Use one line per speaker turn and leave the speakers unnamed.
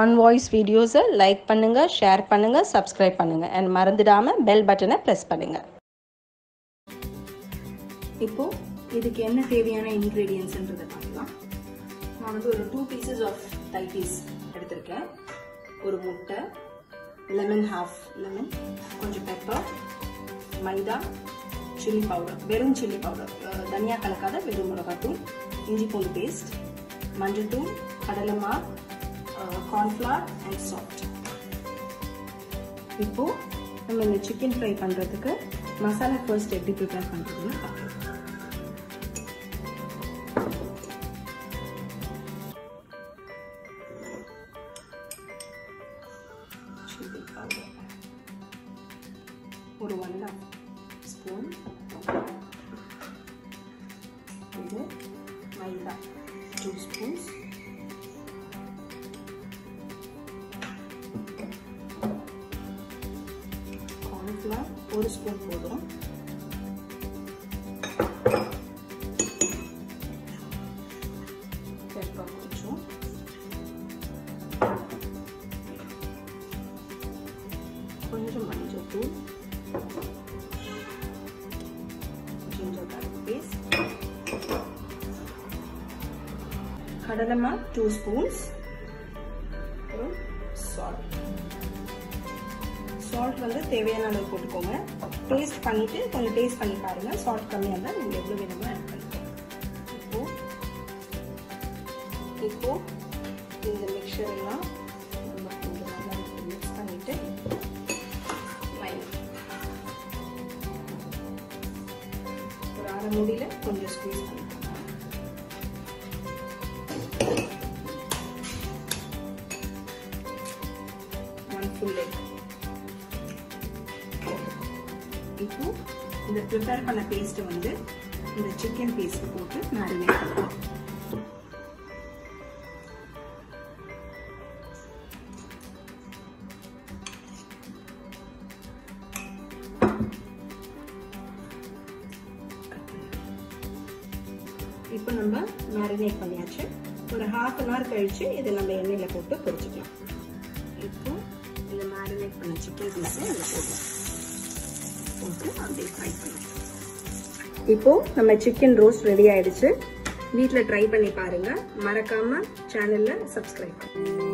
on voice வீடியோஸை like பண்ணுங்கள் share பண்ணுங்கள் சப்ஸ்கிரைப் பண்ணுங்கள் அண்ட் மறந்துடாமல் பெல் பட்டனை ப்ரெஸ் பண்ணுங்கள்
இப்போது இதுக்கு என்ன தேவையான இன்க்ரீடியன்ஸ்ன்றதை பார்க்கலாம் நான் வந்து ஒரு two pieces of thigh piece எடுத்திருக்கேன் ஒரு முட்டை லெமன் ஹாஃப் லெமன் கொஞ்சம் பெப்பர் மைதா சில்லி பவுடர் வெறும் சில்லி பவுடர் தனியாக கலக்காத வெறும் மிளகாத்தூள் இஞ்சி பூண்டு பேஸ்ட் மஞ்சள்தூள் கடலை மா கார்ன்ஃப்ளவர் அண்ட் சால்ட் இப்போது நம்ம இந்த சிக்கன் ஃப்ரை பண்ணுறதுக்கு மசாலா ஃபர்ஸ்ட் எப்படி ப்ரிப்பேர் பண்ணுறதுன்னு பார்க்கலாம் சில்லி பவுடர் ஒரு ஒன் ஸ்பூன் இது மைதா டூ ஸ்பூன்ஸ் கார்ன்ஃப்ளவர் ஒரு ஸ்பூன் போதும் பெப்பர் கொஞ்சம் கொஞ்சம் மஞ்சள் தூள் ஜிஞ்சர் garlic பேஸ்ட் கடலைமா டூ ஸ்பூன்ஸ் அப்புறம் சால்ட் சால்ட் வந்து தேவையான அளவு போட்டுக்கோங்க டேஸ்ட் பண்ணிட்டு கொஞ்சம் டேஸ்ட் பண்ணி பாருங்க சால்ட் கம்மியாக இருந்தால் நீங்கள் எவ்வளோ வேணுமோ ஆட் பண்ணிக்கோங்க இப்போ இப்போ இந்த மிக்சர் எல்லாம் நம்ம கொஞ்சம் நல்லா மிக்ஸ் பண்ணிட்டு ஒரு அரை மூடியில் கொஞ்சம் ஸ்குவீஸ் பண்ணிக்கோங்க ஒன் ஃபுல் எக் இப்போ இந்த ப்ரிப்பேர் பண்ண பேஸ்ட்டை வந்து இந்த சிக்கன் பேஸ்ட் போட்டு மேரினேட் பண்ணலாம் இப்போ நம்ம மேரினேட் பண்ணியாச்சு ஒரு ஹாஃப் அன் ஹவர் கழிச்சு இதை நம்ம எண்ணெயில் போட்டு பொரிச்சுக்கலாம் இப்போ இந்த மேரினேட் பண்ண சிக்கன் பீஸை இதில் போடலாம் போட்டு அப்படியே ஃப்ரை பண்ணலாம் இப்போ நம்ம சிக்கன் ரோஸ்ட் ரெடி ஆயிடுச்சு வீட்டில் ட்ரை பண்ணி பாருங்க மறக்காம சேனல்ல சப்ஸ்கிரைப் பண்ணுங்க